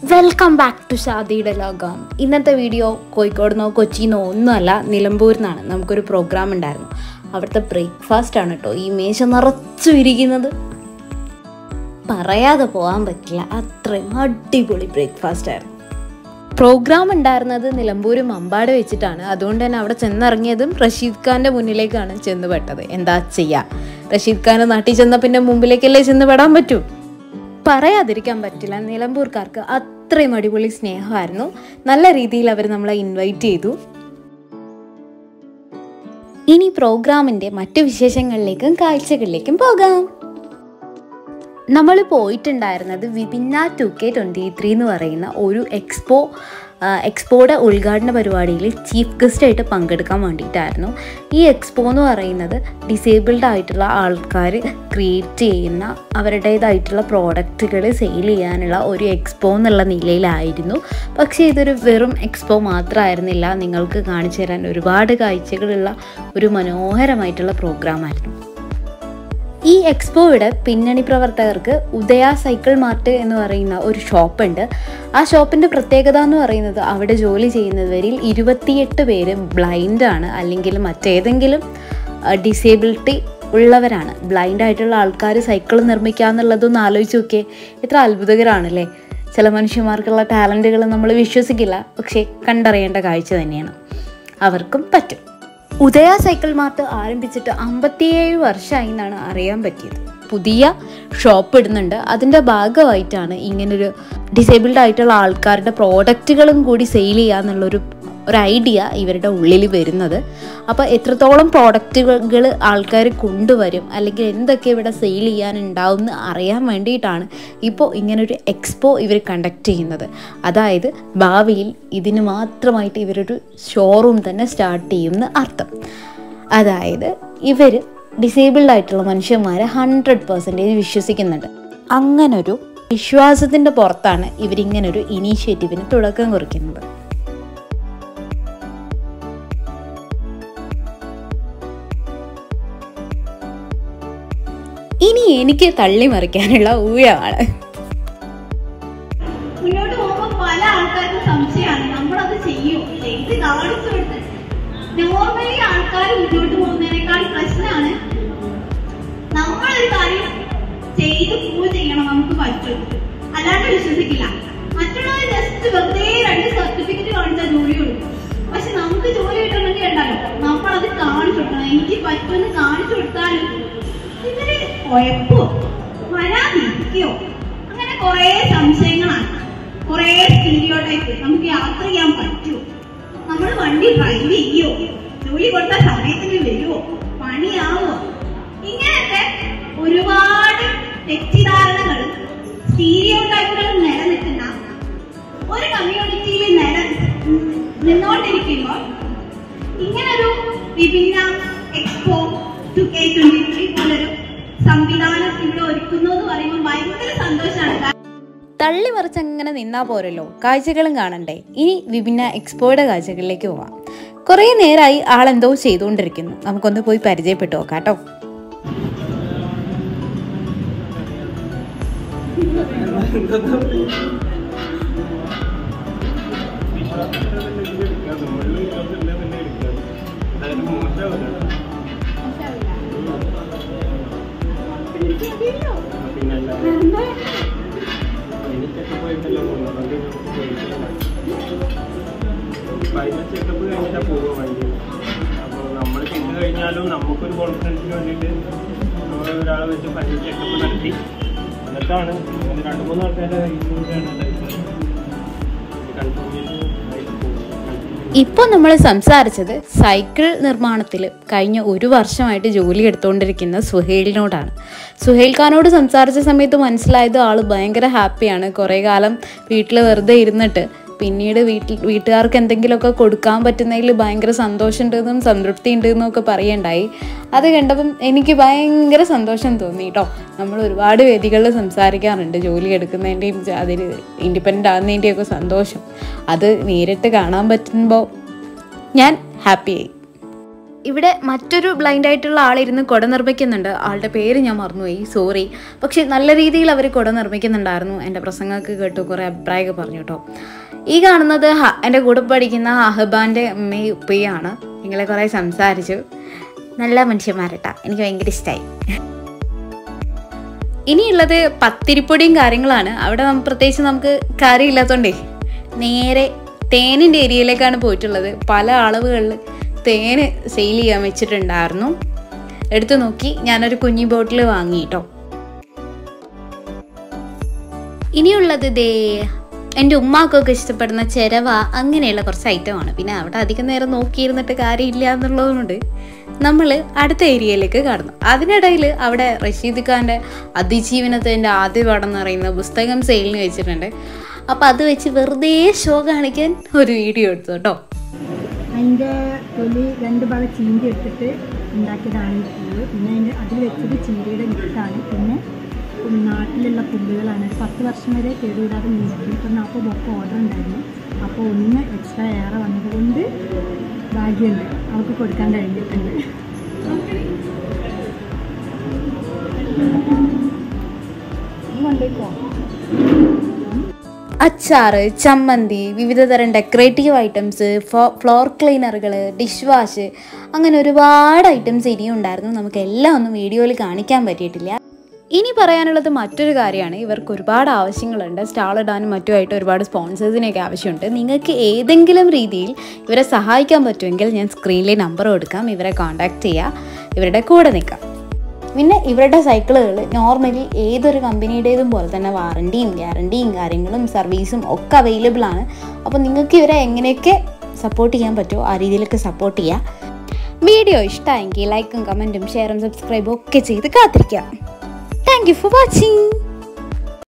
welcome back to ഷാദിയുടെ ലോകം ഇന്നത്തെ video കോഴിക്കോടുന്നോ കൊച്ചിന്നോ ഒന്നുമല്ല നിലമ്പൂരിൽ നിന്നാണ് നമുക്കൊരു പ്രോഗ്രാം ഉണ്ടായിരുന്നു അവിടുത്തെ ബ്രേക്ക്ഫാസ്റ്റ് ആണ് കേട്ടോ ഈ മേശ നിറച്ചു ഇരിക്കുന്നത് പറയാതെ പോകാൻ പറ്റില്ല അത്രയും അടിപൊളി ബ്രേക്ക്ഫാസ്റ്റ് ആയിരുന്നു പ്രോഗ്രാം ഉണ്ടായിരുന്നത് നിലമ്പൂർ മമ്പാട് വെച്ചിട്ടാണ് അതുകൊണ്ട് തന്നെ അവിടെ ചെന്നിറങ്ങിയതും റഷീദ് ഖാൻ്റെ മുന്നിലേക്കാണ് ചെന്ന് പെട്ടത് എന്താ ചെയ്യുക റഷീദ് ഖാൻ്റെ നാട്ടിൽ ചെന്ന പിന്നെ മുമ്പിലേക്കല്ലേ ചെന്ന് പെടാൻ പറ്റൂ പറയാതിരിക്കാൻ പറ്റില്ല നിലമ്പൂർക്കാർക്ക് അത്രയും അടിപൊളി സ്നേഹമായിരുന്നു നല്ല രീതിയിൽ അവർ നമ്മളെ ഇൻവൈറ്റ് ചെയ്തു ഇനി പ്രോഗ്രാമിൻ്റെ മറ്റു വിശേഷങ്ങളിലേക്കും കാഴ്ചകളിലേക്കും പോകാം നമ്മൾ പോയിട്ടുണ്ടായിരുന്നത് വിഭിന്ന ടു കെ ട്വൻറ്റി ത്രീ എന്ന് പറയുന്ന ഒരു എക്സ്പോ എക്സ്പോയുടെ ഉദ്ഘാടന പരിപാടിയിൽ ചീഫ് ഗസ്റ്റായിട്ട് പങ്കെടുക്കാൻ വേണ്ടിയിട്ടായിരുന്നു ഈ എക്സ്പോ എന്ന് പറയുന്നത് ഡിസേബിൾഡ് ആയിട്ടുള്ള ആൾക്കാർ ക്രിയേറ്റ് ചെയ്യുന്ന അവരുടേതായിട്ടുള്ള പ്രോഡക്റ്റുകൾ സെയിൽ ചെയ്യാനുള്ള ഒരു എക്സ്പോ എന്നുള്ള നിലയിലായിരുന്നു പക്ഷേ ഇതൊരു വെറും എക്സ്പോ മാത്രമായിരുന്നില്ല നിങ്ങൾക്ക് കാണിച്ചു തരാൻ ഒരുപാട് കാഴ്ചകളുള്ള ഒരു മനോഹരമായിട്ടുള്ള പ്രോഗ്രാമായിരുന്നു ഈ എക്സ്പോയുടെ പിന്നണി പ്രവർത്തകർക്ക് ഉദയ സൈക്കിൾ മാർട്ട് എന്ന് പറയുന്ന ഒരു ഷോപ്പുണ്ട് ആ ഷോപ്പിൻ്റെ പ്രത്യേകത എന്ന് പറയുന്നത് അവിടെ ജോലി ചെയ്യുന്നവരിൽ ഇരുപത്തിയെട്ട് പേര് ബ്ലൈൻഡാണ് അല്ലെങ്കിൽ മറ്റേതെങ്കിലും ഡിസേബിലിറ്റി ഉള്ളവരാണ് ബ്ലൈൻഡ് ആയിട്ടുള്ള ആൾക്കാർ സൈക്കിൾ നിർമ്മിക്കുക എന്നുള്ളതൊന്ന് ആലോചിച്ച് നോക്കിയേ എത്ര അത്ഭുതകരമാണല്ലേ ചില മനുഷ്യന്മാർക്കുള്ള ടാലൻറ്റുകൾ നമ്മൾ വിശ്വസിക്കില്ല പക്ഷേ കണ്ടറിയേണ്ട കാഴ്ച തന്നെയാണ് അവർക്കും പറ്റും ഉദയ സൈക്കിൾ മാർട്ട് ആരംഭിച്ചിട്ട് അമ്പത്തിയേഴ് വർഷമായി എന്നാണ് അറിയാൻ പറ്റിയത് പുതിയ ഷോപ്പ് ഇടുന്നുണ്ട് അതിൻ്റെ ഭാഗമായിട്ടാണ് ഇങ്ങനൊരു ഡിസേബിൾഡ് ആയിട്ടുള്ള ആൾക്കാരുടെ പ്രോഡക്റ്റുകളും കൂടി സെയിൽ ചെയ്യുക എന്നുള്ളൊരു ഒരു ഐഡിയ ഇവരുടെ ഉള്ളിൽ വരുന്നത് അപ്പോൾ എത്രത്തോളം പ്രോഡക്റ്റുകൾ ആൾക്കാർ കൊണ്ടുവരും അല്ലെങ്കിൽ എന്തൊക്കെ ഇവിടെ സെയിൽ ചെയ്യാനുണ്ടാവും എന്ന് അറിയാൻ വേണ്ടിയിട്ടാണ് ഇപ്പോൾ ഇങ്ങനൊരു എക്സ്പോ ഇവർ കണ്ടക്ട് ചെയ്യുന്നത് അതായത് ഭാവിയിൽ ഇതിന് മാത്രമായിട്ട് ഇവരൊരു ഷോറൂം തന്നെ സ്റ്റാർട്ട് ചെയ്യുമെന്ന് അർത്ഥം അതായത് ഇവർ ഡിസേബിൾഡ് ആയിട്ടുള്ള മനുഷ്യന്മാരെ ഹൺഡ്രഡ് പെർസെൻറ്റേജ് വിശ്വസിക്കുന്നുണ്ട് അങ്ങനൊരു വിശ്വാസത്തിൻ്റെ പുറത്താണ് ഇവരിങ്ങനൊരു ഇനീഷ്യേറ്റീവിന് തുടക്കം കുറിക്കുന്നത് ഇനി എനിക്ക് തള്ളി മറിക്കാനുള്ള ഊഴമാണ് മുന്നോട്ട് പോകുമ്പോൾ പല ആൾക്കാർക്കും സംശയമാണ് നമ്മളത് ചെയ്യും ചെയ്ത് കാണിച്ചു കൊടുത്ത് നോർമലി ആൾക്കാർ മുന്നോട്ട് പോകുന്നതിനേക്കാൾ പ്രശ്നമാണ് നമ്മളൊരു കാര്യം ചെയ്ത് പ്രൂവ് ചെയ്യണം നമുക്ക് പറ്റും അല്ലാണ്ട് വിശ്വസിക്കില്ല മറ്റുള്ളവർ ജസ്റ്റ് വെറുതെ രണ്ട് സർട്ടിഫിക്കറ്റ് കാണിച്ചാൽ ജോലി കൊടുക്കും പക്ഷെ നമുക്ക് ജോലി കിട്ടണമെങ്കിൽ ഉണ്ടല്ലോ നമ്മളത് കാണിച്ചു കൊടുക്കണം എനിക്ക് പറ്റുമെന്ന് കാണിച്ചു കൊടുത്താലും ഇതിന് കുഴപ്പമോ വരാതിരിക്കോ അങ്ങനെ കുറെ സംശയങ്ങളാണ് കുറെ സ്റ്റീരിയോ ടൈപ്പ് നമുക്ക് യാത്ര ചെയ്യാൻ പറ്റുമോ നമ്മൾ വണ്ടി ഡ്രൈവ് ചെയ്യോ ജോലി കൊടുത്ത സമയത്തിന് വരുമോ പണിയാവോ ഇങ്ങനത്തെ ഒരുപാട് തെറ്റിദ്ധാരണകൾ സ്റ്റീരിയോ ടൈപ്പുകൾ നിലനിൽക്കുന്ന ഒരു കമ്മ്യൂണിറ്റിയിൽ നില നിന്നോണ്ടിരിക്കുമ്പോൾ ഇങ്ങനൊരു വിഭിന്ന expo two K twenty three പോലൊരു സംവിധാനം ഇവിടെ ഒരുക്കുന്നു എന്ന് പറയുമ്പോൾ ഭയങ്കര സന്തോഷമാണ് തള്ളി മറിച്ച് അങ്ങനെ നിന്നാ പോരല്ലോ കാഴ്ചകളും കാണണ്ടേ ഇനി വിഭിന്ന എക്സ്പോയുടെ കാഴ്ചകളിലേക്ക് പോവാം കുറേ നേരമായി ആളെന്തോ ചെയ്തുകൊണ്ടിരിക്കുന്നു നമുക്കൊന്ന് പോയി പരിചയപ്പെട്ടു നോക്കാം കേട്ടോ ചെക്കപ്പ് കഴിഞ്ഞിട്ടാ പോവുക വണ്ടി അപ്പോൾ നമ്മൾ ചെയ്ത് കഴിഞ്ഞാലും നമുക്കൊരു കോൺഫിഡൻസിന് വേണ്ടിയിട്ട് നമ്മൾ ഒരാളെ വെച്ച് പനി ചെക്കപ്പ് നടത്തി എന്നിട്ടാണ് അങ്ങനെ രണ്ട് മൂന്ന് ആൾക്കാരുടെ കൺഫർമേഷൻ ആയിട്ട് പോകുന്നത് ഇപ്പോൾ നമ്മൾ സംസാരിച്ചത് സൈക്കിൾ നിർമ്മാണത്തിൽ കഴിഞ്ഞ ഒരു വർഷമായിട്ട് ജോലി എടുത്തുകൊണ്ടിരിക്കുന്ന സുഹേലിനോടാണ് സുഹേൽ ഖാനോട് സംസാരിച്ച സമയത്ത് മനസ്സിലായത് ആൾ ഭയങ്കര ഹാപ്പിയാണ് കുറേ കാലം വീട്ടിൽ വെറുതെ ഇരുന്നിട്ട് പിന്നീട് വീട്ടിൽ വീട്ടുകാർക്ക് എന്തെങ്കിലുമൊക്കെ കൊടുക്കാൻ പറ്റുന്നതിൽ ഭയങ്കര സന്തോഷമുണ്ടെന്നും സംതൃപ്തി ഉണ്ടെന്നും ഒക്കെ പറയണ്ടായി അത് കണ്ടപ്പം എനിക്ക് ഭയങ്കര സന്തോഷം തോന്നി കേട്ടോ നമ്മൾ ഒരുപാട് വേദികളിൽ സംസാരിക്കാറുണ്ട് ജോലി എടുക്കുന്നതിൻ്റെയും അതിൽ ഇൻഡിപെൻഡൻ്റ് ആകുന്നതിൻ്റെയും ഒക്കെ സന്തോഷം അത് നേരിട്ട് കാണാൻ പറ്റുമ്പോൾ ഞാൻ ഹാപ്പിയായി ഇവിടെ മറ്റൊരു ബ്ലൈൻഡ് ആയിട്ടുള്ള ആളിരുന്ന് കുട നിർമ്മിക്കുന്നുണ്ട് ആളുടെ പേര് ഞാൻ മറന്നുപോയി സോറി പക്ഷെ നല്ല രീതിയിൽ അവർ കുട നിർമ്മിക്കുന്നുണ്ടായിരുന്നു എൻ്റെ പ്രസംഗമൊക്കെ കേട്ടു കുറേ അഭിപ്രായമൊക്കെ പറഞ്ഞു കേട്ടോ ഈ കാണുന്നത് ഹ- എൻ്റെ കൂടെ പഠിക്കുന്ന അഹബാൻ്റെ ഉമ്മയും ഉപ്പയാണ് നിങ്ങളെ കുറേ സംസാരിച്ചു നല്ല മനുഷ്യന്മാരട്ടാ എനിക്ക് ഭയങ്കര ഇഷ്ടമായി ഇനിയുള്ളത് പത്തിരിപ്പൊടിയും കാര്യങ്ങളാണ് അവിടെ നമുക്ക് പ്രത്യേകിച്ച് നമുക്ക് കറി ഇല്ലാത്തതുകൊണ്ടേ നേരെ തേനിൻ്റെ ഏരിയയിലേക്കാണ് പോയിട്ടുള്ളത് പല അളവുകളിൽ തേന് സെയിൽ ചെയ്യാൻ വെച്ചിട്ടുണ്ടായിരുന്നു എടുത്തു നോക്കി ഞാനൊരു കുഞ്ഞി ബോട്ടിൽ വാങ്ങി കേട്ടോ ഇനിയുള്ളത് ദേ എൻ്റെ ഉമ്മാക്കൊക്കെ ഇഷ്ടപ്പെടുന്ന ചിരവ അങ്ങനെയുള്ള കുറച്ച് ഐറ്റമാണ് പിന്നെ അവിടെ അധികം നേരം നോക്കിയിരുന്നിട്ട് കാര്യമില്ല എന്നുള്ളതുകൊണ്ട് നമ്മൾ അടുത്ത ഏരിയയിലേക്ക് കടന്നു അതിനിടയിൽ അവിടെ റഷീദ് ഖാൻ്റെ അതിജീവനത്തിൻ്റെ ആദ്യ പാഠം എന്ന് പറയുന്ന പുസ്തകം സെയിലിന് വെച്ചിട്ടുണ്ട് അപ്പോൾ അത് വെച്ച് വെറുതെ ഷോ കാണിക്കാൻ ഒരു വീഡിയോ എടുത്തു കേട്ടോ അതിൻ്റെ തൊലി രണ്ട് ഭാഗം ചീന്തി എടുത്തിട്ട് ഉണ്ടാക്കിയതാണ് ഈ പൂവ് പിന്നെ അതിൻ്റെ അതിൽ വെച്ചത് ചീരയുടെ വിത്താണ് പിന്നെ നാട്ടിലുള്ള പുല്ലുകളാണ് ഒരു പത്ത് വർഷം വരെ കേടുകൂടാതെ നിൽക്കും ഇപ്പം നാൽപ്പത് ബൊക്കെ ഓർഡർ ഉണ്ടായിരുന്നു അപ്പോൾ ഒന്ന് എക്സ്ട്രാ ഏറെ വന്നതുകൊണ്ട് ഭാഗ്യമുണ്ട് അവർക്ക് കൊടുക്കാൻ കഴിഞ്ഞിട്ടുണ്ട് കൊണ്ടേക്കോ അച്ചാറ് ചമ്മന്തി വിവിധ തരം ഡെക്കറേറ്റീവ് ഐറ്റംസ് ഫ്ലോർ ക്ലീനറുകൾ ഡിഷ് വാഷ് അങ്ങനെ ഒരുപാട് ഐറ്റംസ് ഇനിയും ഉണ്ടായിരുന്നു നമുക്ക് എല്ലാം ഒന്നും വീഡിയോയിൽ കാണിക്കാൻ പറ്റിയിട്ടില്ല ഇനി പറയാനുള്ളത് മറ്റൊരു കാര്യമാണ് ഇവർക്ക് ഒരുപാട് ആവശ്യങ്ങളുണ്ട് സ്റ്റാൾ ഇടാനും മറ്റുമായിട്ട് ഒരുപാട് സ്പോൺസേഴ്സിനെയൊക്കെ ആവശ്യമുണ്ട് നിങ്ങൾക്ക് ഏതെങ്കിലും രീതിയിൽ ഇവരെ സഹായിക്കാൻ പറ്റുമെങ്കിൽ ഞാൻ സ്ക്രീനിലെ നമ്പർ കൊടുക്കാം ഇവരെ കോൺടാക്റ്റ് ചെയ്യുക ഇവരുടെ കൂടെ നിൽക്കാം പിന്നെ ഇവരുടെ സൈക്കിളുകൾ നോർമലി ഏതൊരു കമ്പനിയുടേതും പോലെ തന്നെ വാറണ്ടിയും ഗ്യാരണ്ടിയും കാര്യങ്ങളും സർവീസും ഒക്കെ അവൈലബിൾ ആണ് അപ്പോൾ നിങ്ങൾക്ക് ഇവരെ എങ്ങനെയൊക്കെ സപ്പോർട്ട് ചെയ്യാൻ പറ്റുമോ ആ രീതിയിലൊക്കെ സപ്പോർട്ട് ചെയ്യുക വീഡിയോ ഇഷ്ടമായെങ്കിൽ ലൈക്കും കമൻറ്റും ഷെയറും സബ്സ്ക്രൈബും ഒക്കെ ചെയ്ത് കാത്തിരിക്കുക താങ്ക് യു ഫോർ വാച്ചിങ്